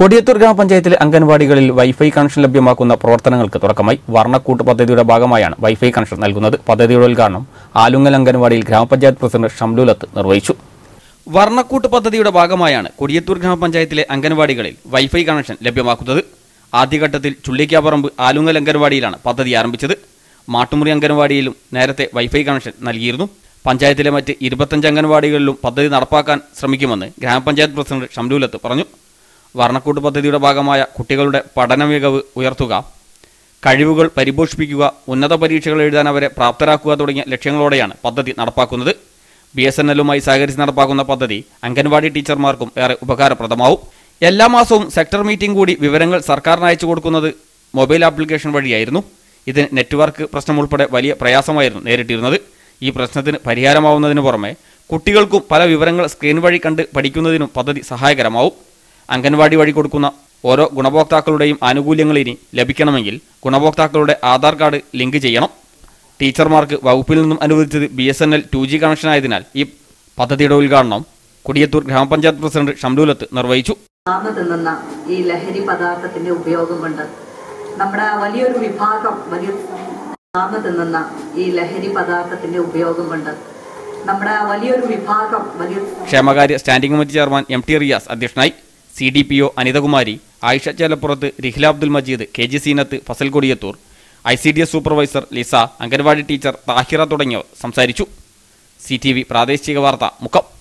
കൊടിയത്തൂർ ഗ്രാമപഞ്ചായത്തിലെ അംഗൻവാടികളിൽ wifi connection ലഭ്യമാക്കുന്ന പ്രവർത്തനങ്ങൾക്ക് തുടക്കമായി വർണ്ണക്കൂട്ട് പദ്ധതിയുടെ ഭാഗമായാണ് വൈഫൈ കണക്ഷൻ നൽകുന്നത് പദ്ധതിയുടെ ഉദ്ഘാടനം ആലുങ്ങൽ അംഗൻവാടിയിൽ ഗ്രാമപഞ്ചായത്ത് പ്രസിഡന്റ് ഷംലുലത്ത് നിർവഹിച്ചു വർണ്ണക്കൂട്ട് പദ്ധതിയുടെ ഭാഗമായാണ് കൊടിയത്തൂർ ഗ്രാമപഞ്ചായത്തിലെ അംഗൻവാടികളിൽ വൈഫൈ കണക്ഷൻ ലഭ്യമാക്കുന്നത് ആദ്യഘട്ടത്തിൽ ചുള്ളിക്കാപ്പറമ്പ് ആലുങ്ങൽ അംഗൻവാടിയിലാണ് പദ്ധതി ആരംഭിച്ചത് മാട്ടുമുറി അംഗൻവാടിയിലും നേരത്തെ വൈഫൈ കണക്ഷൻ നൽകിയിരുന്നു പഞ്ചായത്തിലെ മറ്റ് ഇരുപത്തഞ്ച് അംഗൻവാടികളിലും പദ്ധതി നടപ്പാക്കാൻ ശ്രമിക്കുമെന്ന് ഗ്രാമപഞ്ചായത്ത് പ്രസിഡന്റ് ഷംലൂലത്ത് പറഞ്ഞു വർണ്ണക്കൂട്ട് പദ്ധതിയുടെ ഭാഗമായ കുട്ടികളുടെ പഠന മികവ് ഉയർത്തുക കഴിവുകൾ പരിപോഷിപ്പിക്കുക ഉന്നത പരീക്ഷകൾ എഴുതാൻ അവരെ പ്രാപ്തരാക്കുക തുടങ്ങിയ ലക്ഷ്യങ്ങളോടെയാണ് പദ്ധതി നടപ്പാക്കുന്നത് ബി എസ് എൻ എല്ലുമായി സഹകരിച്ച് നടപ്പാക്കുന്ന പദ്ധതി അംഗൻവാടി ടീച്ചർമാർക്കും ഏറെ ഉപകാരപ്രദമാവും എല്ലാ മാസവും സെക്ടർ മീറ്റിംഗ് കൂടി വിവരങ്ങൾ സർക്കാരിന് അയച്ചു കൊടുക്കുന്നത് മൊബൈൽ ആപ്ലിക്കേഷൻ വഴിയായിരുന്നു ഇതിന് നെറ്റ്വർക്ക് പ്രശ്നം ഉൾപ്പെടെ വലിയ പ്രയാസമായിരുന്നു നേരിട്ടിരുന്നത് ഈ പ്രശ്നത്തിന് പരിഹാരമാവുന്നതിന് പുറമെ കുട്ടികൾക്കും പല വിവരങ്ങൾ സ്ക്രീൻ വഴി കണ്ട് പഠിക്കുന്നതിനും പദ്ധതി സഹായകരമാവും അംഗൻവാടി വഴി കൊടുക്കുന്ന ഓരോ ഗുണഭോക്താക്കളുടെയും ആനുകൂല്യങ്ങൾ ഇനി ലഭിക്കണമെങ്കിൽ ഗുണഭോക്താക്കളുടെ ആധാർ കാർഡ് ലിങ്ക് ചെയ്യണം ടീച്ചർമാർക്ക് വകുപ്പിൽ നിന്നും അനുവദിച്ചത് B S N L two G കണക്ഷനായതിനാൽ ഈ പദ്ധതിയുടെ ഉദ്ഘാടനം കൊടിയത്തൂർ ഗ്രാമപഞ്ചായത്ത് പ്രസിഡന്റ് ഷംലൂലത്ത് നിർവഹിച്ചു ആർന്നു തിന്നുന്ന ഈ ലഹരി പദാർത്ഥത്തിന്റെ ഉപയോഗം കൊണ്ട് നമ്മുടെ വലിയൊരു വിഭാഗം വലിയ ആർന്നു തിന്നുന്ന ഈ ലഹരി പദാർത്ഥത്തിന്റെ ഉപയോഗം കൊണ്ട് നമ്മുടെ വലിയൊരു വിഭാഗം വലിയ ക്ഷേമകാര്യ standing committee chairman M T Riyas അധ്യക്ഷനായി C D P O Anithakumari Ayisha Chelappurath Rihila Abdul Majeed K G Seenath Fasal Kodiyathur I C D S supervisor Lisa anganwadi teacher Thahira തുടങ്ങിയവർ സംസാരിച്ചു സി ടി വി പ്രാദേശിക വാർത്ത മുക്കം